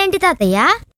అదేంటి తాతయ్య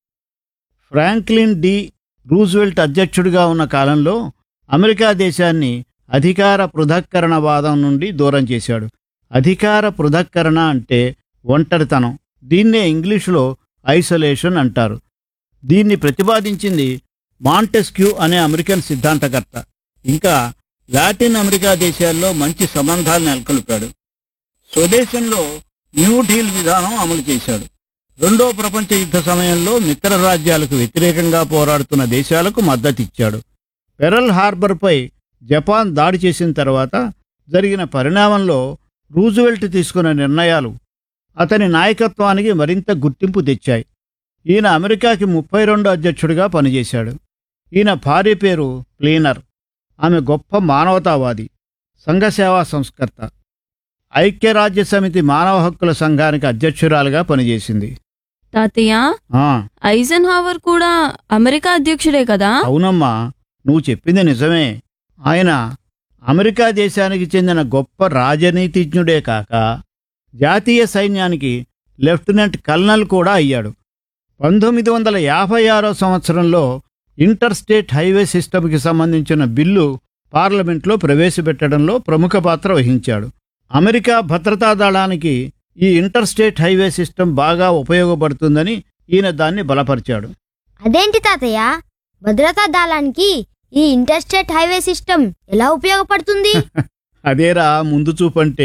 Franklin D Roosevelt అధ్యక్షుడిగా ఉన్న కాలంలో అమెరికా దేశాన్ని అధికార పృథక్కరణవాదం నుండి దూరం చేశాడు అధికార పృథక్కరణ అంటే ఒంటరితనం దీన్నే ఇంగ్లీషులో ఐసోలేషన్ అంటారు దీన్ని ప్రతిపాదించింది మాంటెస్క్యూ అనే అమెరికన్ సిద్ధాంతకర్త ఇంకా లాటిన్ అమెరికా దేశాల్లో మంచి సంబంధాలు నెలకొల్పాడు స్వదేశంలో న్యూ డీల్ విధానం అమలు చేశాడు రెండో ప్రపంచ యుద్ధ సమయంలో మిత్ర రాజ్యాలకు వ్యతిరేకంగా పోరాడుతున్న దేశాలకు మద్దతిచ్చాడు పెరల్ హార్బర్పై జపాన్ దాడి చేసిన తర్వాత జరిగిన పరిణామంలో రూజువెల్ట్ తీసుకున్న నిర్ణయాలు అతని నాయకత్వానికి మరింత గుర్తింపు తెచ్చాయి ఈయన అమెరికాకి ముప్పై రెండు అధ్యక్షుడిగా పనిచేశాడు ఈయన భార్య పేరు ప్లీనర్ ఆమె గొప్ప మానవతావాది సంఘసేవా సంస్కర్త ఐక్యరాజ్య సమితి మానవ హక్కుల సంఘానికి అధ్యక్షురాలుగా పనిచేసింది తాతయ్య ఆ ఐజన్ హావర్ కూడా అమెరికా అధ్యక్షుడే కదా అవునమ్మా నువ్వు చెప్పింది నిజమే ఆయన అమెరికా దేశానికి చెందిన గొప్ప రాజనీతిజ్ఞుడే కాక జాతీయ సైన్యానికి లెఫ్టినెంట్ కల్నల్ కూడా అయ్యాడు పంతొమ్మిది వందల యాభై ఆరో సంవత్సరంలో ఇంటర్ స్టేట్ హైవే సిస్టమ్కి సంబంధించిన బిల్లు పార్లమెంట్లో ప్రవేశపెట్టడంలో ప్రముఖ పాత్ర వహించాడు అమెరికా భద్రతా దళానికి ఈ ఇంటర్ స్టేట్ హైవే సిస్టమ్ బాగా ఉపయోగపడుతుందని ఈయన దాన్ని బలపరిచాడు అదేంటి తాతయ్య భద్రతా దళానికి ఈ ఇంటర్స్టేట్ హైవే సిస్టమ్ ఎలా ఉపయోగపడుతుంది అదేరా ముందు చూపంటే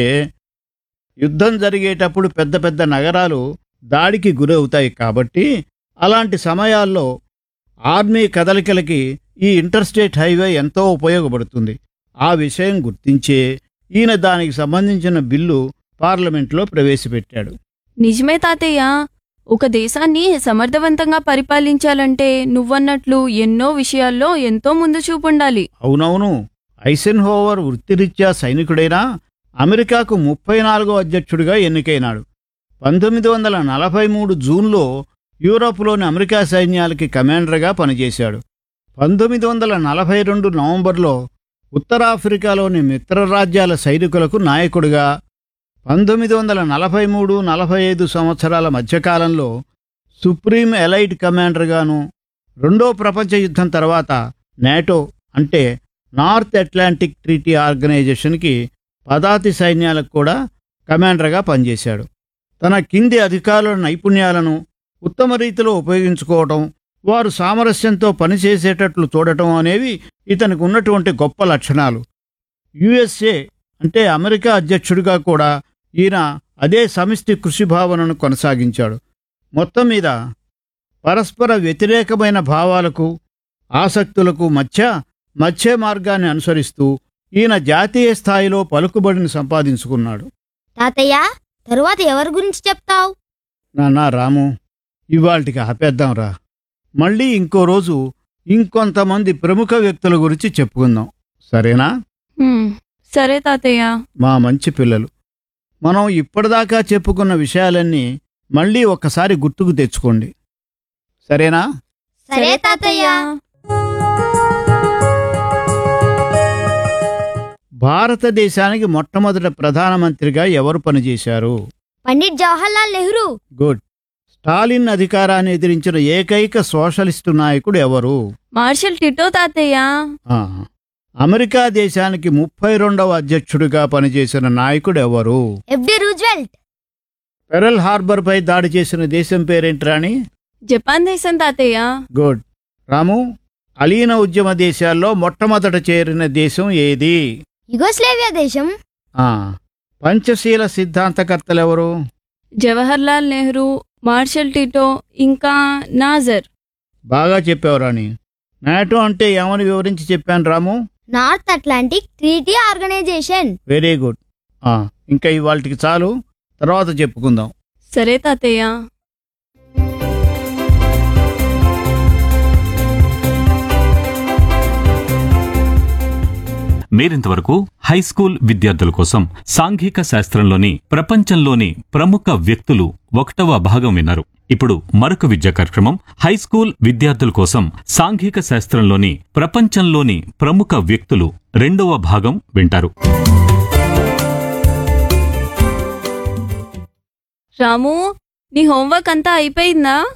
యుద్ధం జరిగేటప్పుడు పెద్ద పెద్ద నగరాలు దాడికి గురవుతాయి కాబట్టి అలాంటి సమయాల్లో ఆర్మీ కదలికలకి ఈ ఇంటర్స్టేట్ హైవే ఎంతో ఉపయోగపడుతుంది ఆ విషయం గుర్తించే ఈయన దానికి సంబంధించిన బిల్లు పార్లమెంట్లో ప్రవేశపెట్టాడు నిజమే తాతయ్య ఒక దేశాన్ని సమర్థవంతంగా పరిపాలించాలంటే నువ్వన్నట్లు ఎన్నో విషయాల్లో ఎంతో ముందు చూపుండాలి అవునవును ఐసెన్హోవర్ వృత్తిరీత్యా సైనికుడైనా అమెరికాకు ముప్పై నాలుగో అధ్యక్షుడిగా ఎన్నికైనాడు పంతొమ్మిది వందల నలభై మూడు జూన్లో యూరోప్లోని అమెరికా సైన్యాలకి కమాండర్గా పనిచేశాడు పంతొమ్మిది వందల నలభై రెండు నవంబర్లో ఉత్తరాఫ్రికాలోని మిత్రరాజ్యాల సైనికులకు నాయకుడిగా పంతొమ్మిది వందల నలభై మూడు నలభై ఐదు సంవత్సరాల మధ్యకాలంలో సుప్రీం ఎలైట్ కమాండర్గాను రెండో ప్రపంచ యుద్ధం తర్వాత నేటో అంటే నార్త్ అట్లాంటిక్ ట్రీటీ ఆర్గనైజేషన్కి పదాతి సైన్యాలకు కూడా కమాండర్గా పనిచేశాడు తన కింది అధికారుల నైపుణ్యాలను ఉత్తమ రీతిలో ఉపయోగించుకోవటం వారు సామరస్యంతో పనిచేసేటట్లు చూడటం అనేవి ఇతనికి ఉన్నటువంటి గొప్ప లక్షణాలు యుఎస్ఏ అంటే అమెరికా అధ్యక్షుడిగా కూడా ఈయన అదే సమిష్టి కృషి భావనను కొనసాగించాడు మొత్తం మీద పరస్పర వ్యతిరేకమైన భావాలకు ఆసక్తులకు మధ్య మధ్య మార్గాన్ని అనుసరిస్తూ ఈయన జాతీయ స్థాయిలో పలుకుబడిని సంపాదించుకున్నాడు తాతయ్య తరువాత ఎవరి గురించి చెప్తావు నాన్నా రాము ఇవాళకి ఆపేద్దాంరా మళ్ళీ ఇంకో రోజు ఇంకొంతమంది ప్రముఖ వ్యక్తుల గురించి చెప్పుకుందాం సరేనా హ్మ్, సరే తాతయ్య మా మంచి పిల్లలు మనం ఇప్పటిదాకా చెప్పుకున్న విషయాలన్నీ మళ్ళీ ఒక్కసారి గుర్తుకు తెచ్చుకోండి సరేనా సరే తాతయ్య భారతదేశానికి మొట్టమొదట ప్రధానమంత్రిగా ఎవరు పనిచేశారు పండిట్ జవహర్లాల్ నెహ్రూ గుడ్ స్టాలిన్ అధికారాన్ని ఎదిరించిన ఏకైక సోషలిస్టు నాయకుడు ఎవరు మార్షల్ టిటో తాతయ్య ఆ, అమెరికా దేశానికి ముప్పై రెండవ అధ్యక్షుడిగా పనిచేసిన నాయకుడు ఎవరు ఎఫ్డి రూజ్వెల్ట్ పెరల్ హార్బర్పై దాడి చేసిన దేశం పేరేంట్రాని జపాన్ దేశం తాతయ్య గుడ్ రాము అలీన ఉద్యమ దేశాల్లో మొట్టమొదట చేరిన దేశం ఏది యుగోస్లేవియా దేశం ఆ, పంచశీల సిద్ధాంతకర్తలెవరు జవహర్లాల్ నెహ్రూ మార్షల్ టిటో ఇంకా నాజర్ బాగా చెప్పావు రాణి నాటో అంటే ఏమని వివరించి చెప్పాను Ramu north Atlantic treaty organization very good ఆ, ఇంకా ఇవాళకి చాలు తర్వాత చెప్పుకుందాం సరే తాతయ్య మీరింతవరకు హై స్కూల్ విద్యార్థుల కోసం సాంఘిక శాస్త్రంలోని ప్రపంచంలోని ప్రముఖ వ్యక్తులు ఒకటవ భాగం విన్నారు ఇప్పుడు మరొక విద్యా కార్యక్రమం హై స్కూల్ విద్యార్థుల కోసం సాంఘిక శాస్త్రంలోని ప్రపంచంలోని ప్రముఖ వ్యక్తులు రెండవ భాగం వింటారు రాము నీ హోంవర్క్ అంతా అయిపోయిందా